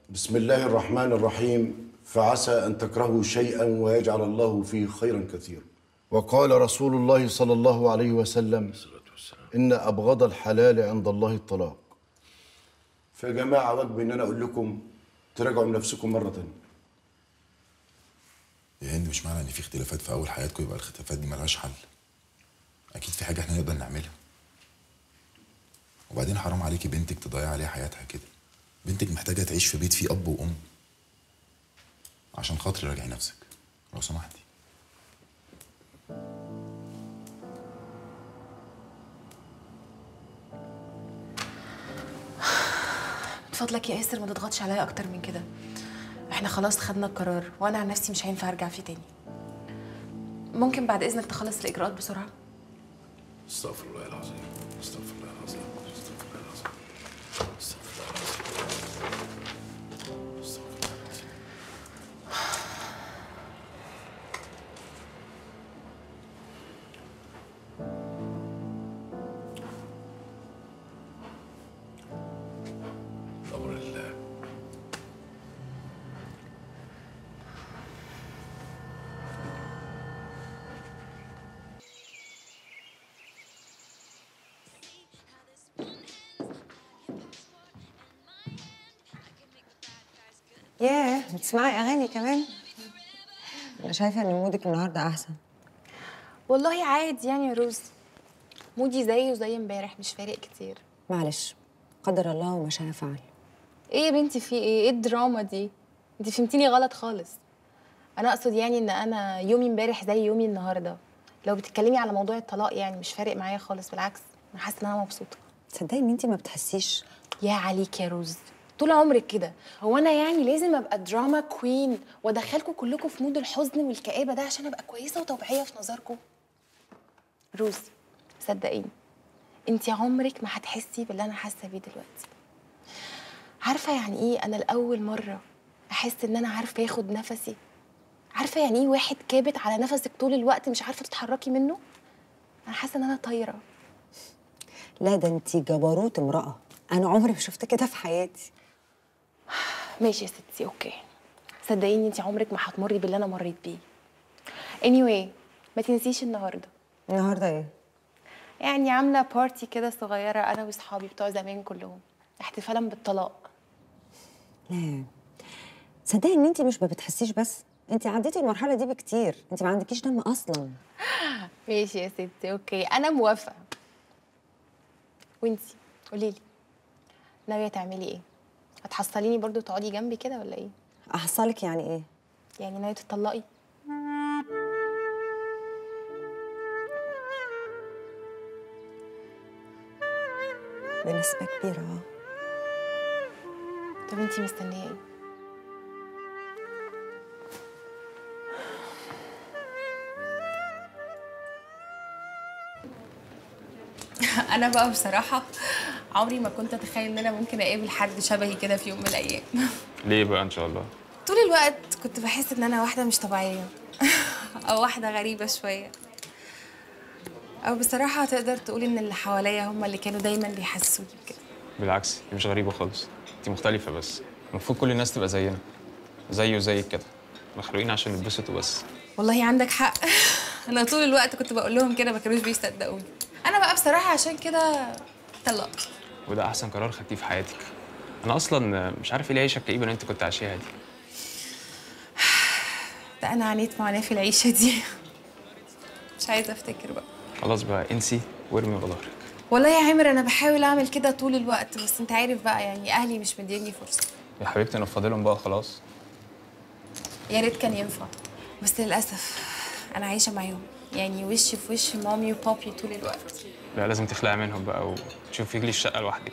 بسم الله الرحمن الرحيم فعسى أن تكرهوا شيئا ويجعل الله فيه خيرا كثيرا وقال رسول الله صلى الله عليه وسلم إن أبغض الحلال عند الله الطلاق فيا جماعة واجب إن أنا أقول لكم تراجعوا من نفسكم مرة تانية يا هند مش معنى ان في اختلافات في اول حياتكم يبقى الاختلافات دي ملهاش حل اكيد في حاجه احنا نقدر نعملها وبعدين حرام عليكي بنتك تضيع عليها حياتها كده بنتك محتاجه تعيش في بيت فيه اب وام عشان خاطري راجعي نفسك لو سمحتي من فضلك يا ياسر ما تضغطش عليا اكتر من كده احنا خلاص خدنا القرار وانا عن نفسي مش هينفع ارجع فيه تاني ممكن بعد اذنك تخلص الاجراءات بسرعه استغفر الله العظيم استغفر الله العظيم استغفر الله العظيم استغفر الله العظيم استغفر الله العظيم امر الله ياه بتسمعي اغاني كمان انا شايفه ان مودك النهارده احسن والله عادي يعني يا روز مودي زيه زي امبارح مش فارق كتير معلش قدر الله وما شاء فعل ايه يا بنتي في ايه ايه الدراما دي انت فهمتيني غلط خالص انا اقصد يعني ان انا يومي امبارح زي يومي النهارده لو بتتكلمي على موضوع الطلاق يعني مش فارق معايا خالص بالعكس انا حاسه ان انا مبسوطه تصدقي ان انت ما بتحسيش يا عليك يا روز طول عمرك كده هو انا يعني لازم ابقى دراما كوين وادخلكم كلكم في مود الحزن والكآبه ده عشان ابقى كويسه وطبيعيه في نظركم روز صدقيني انت عمرك ما هتحسي باللي انا حاسه بيه دلوقتي عارفه يعني ايه انا لاول مره احس ان انا عارفه اخد نفسي عارفه يعني ايه واحد كابت على نفسك طول الوقت مش عارفه تتحركي منه انا حاسه ان انا طايره لا ده انت جبروت امراه انا عمري ما شفت كده في حياتي ماشي يا ستي اوكي صدقيني انت عمرك ما هتمري باللي انا مريت بيه anyway ما تنسيش النهارده النهارده ايه يعني عامله بارتي كده صغيره انا واصحابي بتوع زمان كلهم احتفالا بالطلاق لا تصدقي ان انت مش ما بتحسيش بس انت عديتي المرحله دي بكتير انت ما عندكيش دم اصلا ماشي يا ستي اوكي انا موافقه وانتي قولي لي ناويه تعملي ايه هتحصليني برضو تقعدي جنبي كده ولا ايه احصلك يعني ايه يعني ناويه تطلقي بنسبه كبيره اه طب انتي مستنيه ايه انا بقى بصراحه عمري ما كنت اتخيل ان انا ممكن اقابل حد شبهي كده في يوم من الايام ليه بقى ان شاء الله طول الوقت كنت بحس ان انا واحده مش طبيعيه او واحده غريبه شويه او بصراحه تقدر تقول ان اللي حواليا هم اللي كانوا دايما بيحسسوني بكده بالعكس دي مش غريبه خالص انت مختلفه بس المفروض كل الناس تبقى زينا زي وزيك كده مخلوقين عشان نتبسط وبس والله عندك حق انا طول الوقت كنت بقول لهم كده ما كانوش بيصدقوني انا بقى بصراحه عشان كده طلقت وده احسن قرار خدتيه في حياتك انا اصلا مش عارف ايه العيشه الكئيبه اللي انت كنت عايشاها دي ده انا عانيت معاناه في العيشه دي مش عايزه افتكر بقى خلاص بقى انسي وارمي ورا ظهرك والله يا عامر انا بحاول اعمل كده طول الوقت بس انت عارف بقى يعني اهلي مش مديني فرصه يا حبيبتي انا فاضلهم بقى خلاص يا ريت كان ينفع بس للاسف انا عايشه معاهم يعني وشي في وش مامي وبابي طول الوقت لا لازم تخلعي منهم بقى وتشوفي لي الشقه لوحدك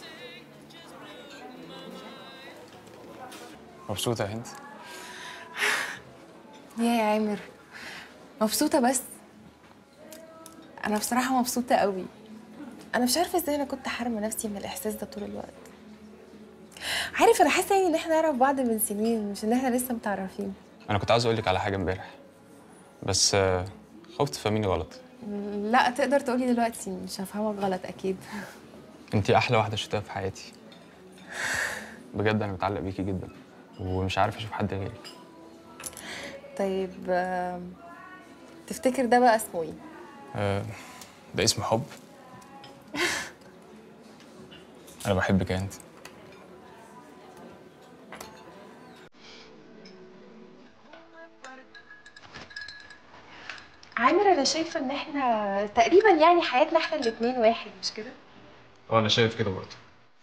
مبسوطه يا هند يا يا عامر مبسوطه بس انا بصراحه مبسوطه قوي انا مش عارفه ازاي انا كنت حارمه نفسي من الاحساس ده طول الوقت عارف انا حاسه يعني ان احنا نعرف بعض من سنين مش ان احنا لسه متعرفين انا كنت عاوز اقول لك على حاجه امبارح بس آه، خفت تفهميني غلط لا تقدر تقولي دلوقتي مش هفهمك غلط اكيد انت احلى واحده شفتها في حياتي بجد انا متعلق بيكي جدا ومش عارف اشوف حد غيرك طيب آم، تفتكر ده بقى اسمه ايه آه، ده اسم حب انا بحبك يا انت عامر انا شايفه ان احنا تقريبا يعني حياتنا احنا الاتنين واحد مش كده اه انا شايف كده برضه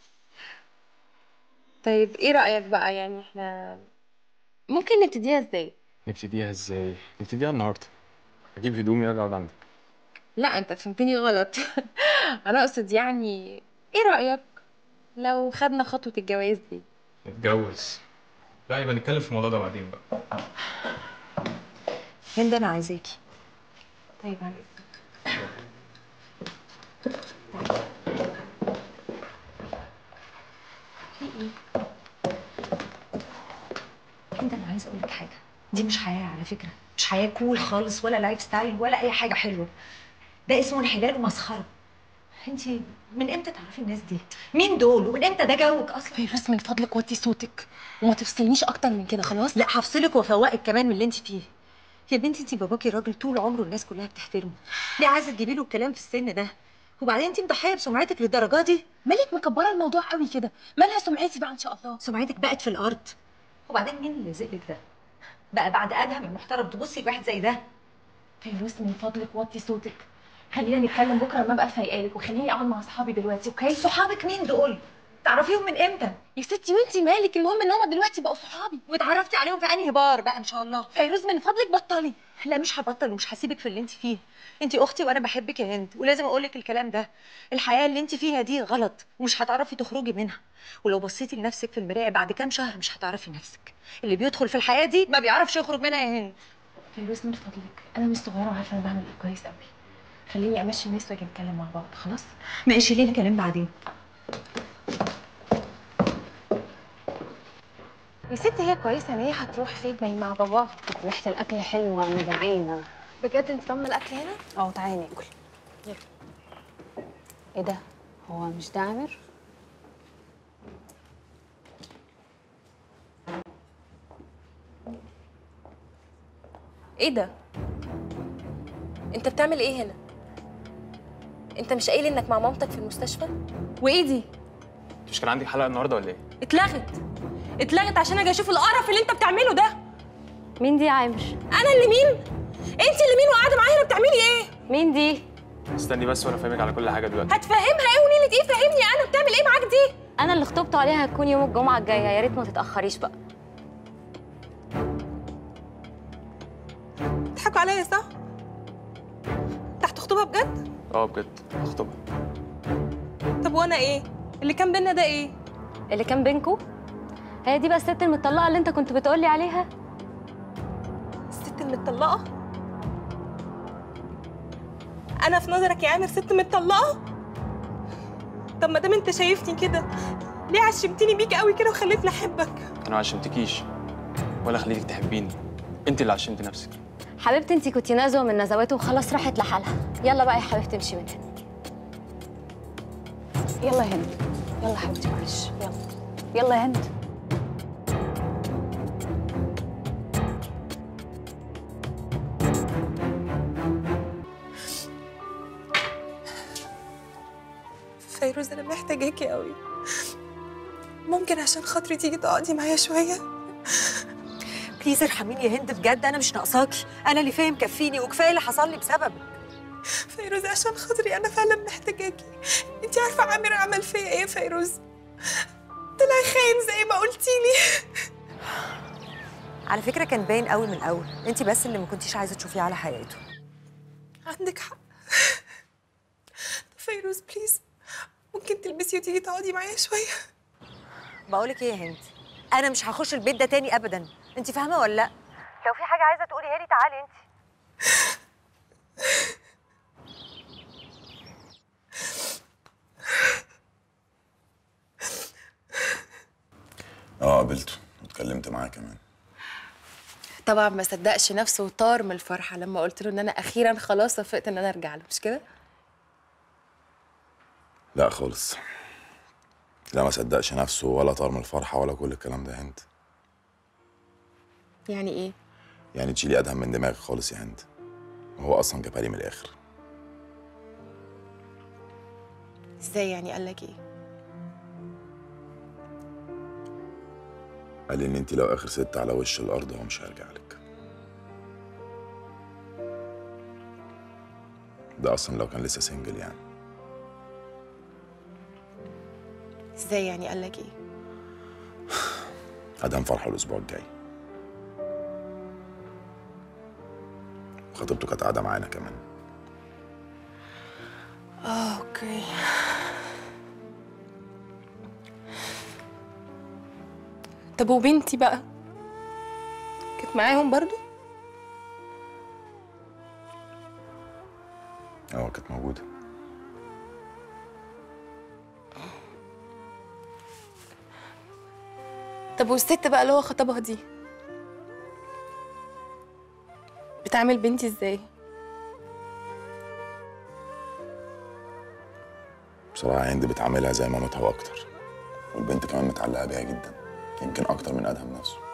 طيب ايه رايك بقى يعني احنا ممكن نبتديها ازاي نبتديها ازاي نبتديها النهارده اجيب هدومي وارجع اقعد عندك لا انت فهمتني غلط انا اقصد يعني ايه رايك لو خدنا خطوه الجواز دي نتجوز لا يبقى نتكلم في الموضوع ده بعدين بقى هند انا عايزاكي طيب عن هند انا عايزه اقول لك حاجه دي مش حياه على فكره مش حياه كول خالص ولا لايف ستايل ولا اي حاجه حلوه ده اسمه انحلال ومسخره انت من امتى تعرفي الناس دي مين دول ومن امتى ده جوك اصلا فيروز من فضلك وطي صوتك وما تفصلنيش اكتر من كده خلاص لا هفصلك وافوقك كمان من اللي انت فيه يا بنتي انت باباكي راجل طول عمره الناس كلها بتحترمه ليه عايزه تجيبي له الكلام في السن ده وبعدين انت مضحيه بسمعتك للدرجه دي مالك مكبره الموضوع قوي كده مالها سمعتي بقى ان شاء الله سمعتك بقت في الارض وبعدين مين اللي زقلك ده بقى بعد ادهم المحترم تبصي لواحد زي ده فيروز من فضلك وطي صوتك خلينا نتكلم بكره لما ابقى فايقالك وخليني اقعد مع اصحابي دلوقتي اوكي صحابك مين دول تعرفيهم من امتى يا ستي وانتي مالك المهم ان هم دلوقتي بقوا صحابي واتعرفتي عليهم في انهي بار بقى ان شاء الله فيروز من فضلك بطلي لا مش هبطل ومش هسيبك في اللي انت فيه انت اختي وانا بحبك يا هند ولازم اقول لك الكلام ده الحياه اللي انت فيها دي غلط ومش هتعرفي تخرجي منها ولو بصيتي لنفسك في المرايه بعد كام شهر مش هتعرفي نفسك اللي بيدخل في الحياه دي ما بيعرفش يخرج منها يا هند فيروز من فضلك انا مش صغيره وعارفه انا بعمل ايه كويس قوي خليني امشي الناس واجي نتكلم مع بعض خلاص ماشي ليه الكلام بعدين يا ستي هي كويسه ان هي هتروح فين ما هي مع باباها ريحة الأكل حلوة أنا جعانة بجد انت ضامنه الاكل هنا أه تعالي ناكل إيه ده؟ هو مش ده عامر؟ ايه ده انت بتعمل ايه هنا انت مش قايل انك مع مامتك في المستشفى وايه دي انت مش كان عندك حلقه النهارده ولا ايه اتلغت اتلغت عشان اجي اشوف القرف اللي انت بتعمله ده مين دي يا عامر؟ انا اللي مين انت اللي مين وقاعده معايا هنا بتعملي ايه مين دي؟ استني بس وانا فاهمك على كل حاجه دلوقتي هتفهمها ايه ونيلة ايه فهمني انا بتعمل ايه معاك دي أنا اللي خطبته عليها هتكون يوم الجمعة الجاية يا ريت ما تتأخريش بقى بتضحكوا عليا صح انت هتخطبها بجد اه بجد هخطبها طب وانا ايه اللي كان بينا ده ايه اللي كان بينكو هي دي بقى الست المطلقة اللي أنت كنت بتقولي عليها؟ الست المطلقه انا في نظرك يا عامر ست مطلقه طب ما دام انت شايفني كده ليه عشمتني بيك قوي كده وخليتني احبك انا ما عشمتكيش ولا خليتك تحبيني انت اللي عشمت نفسك حبيبتي أنت كنتي نازوة من نزواته وخلاص راحت لحالها يلا بقى يا حبيبتي امشي من هنا يلا يا هند يلا حبيبتي معلش يلا يلا يا هند فيروز انا محتاجاكي قوي ممكن عشان خاطري تيجي تقعدي معايا شويه بليز ارحميني يا هند بجد انا مش ناقصاكي انا اللي فاهم كفيني وكفايه اللي حصل لي بسببك فيروز عشان خاطري انا فعلا محتاجاكي انت عارفه عامر عمل فيا ايه يا فيروز طلع خاين زي ما قلتي لي على فكره كان باين قوي من الاول انت بس اللي ما كنتيش عايزه تشوفيه على حقيقته عندك حق فيروز بليز ممكن تلبسي وتيجي تقعدي معايا شويه بقولك ايه يا هند انا مش هخش البيت ده تاني ابدا انت فاهمه ولا لا لو في حاجه عايزه تقوليها لي تعالي انت اه قابلته واتكلمت معاه كمان طبعا ما صدقش نفسه وطار من الفرحه لما قلت له ان انا اخيرا خلاص وافقت ان انا ارجع له مش كده لا خالص لا ما صدقش نفسه ولا طار من الفرحه ولا كل الكلام ده يا هند يعني ايه يعني تشيلي ادهم من دماغك خالص يا هند وهو اصلا جابها لي من الاخر ازاي يعني قال لك ايه قال لي ان انت لو اخر ست على وش الارض هو مش هيرجع لك ده اصلا لو كان لسه سنجل يعني ازاي يعني قال لك ايه ادهم فرحه الاسبوع الجاي خطيبته كانت قاعده معانا كمان اه اوكي طب وبنتي بقى كانت معاهم برضو اه كانت موجوده طب والست بقى اللي هو خطبها دي بتعمل بنتي ازاي بصراحه هند بتعاملها زي مامتها واكتر والبنت كمان متعلقه بيها جدا يمكن اكتر من ادهم نفسه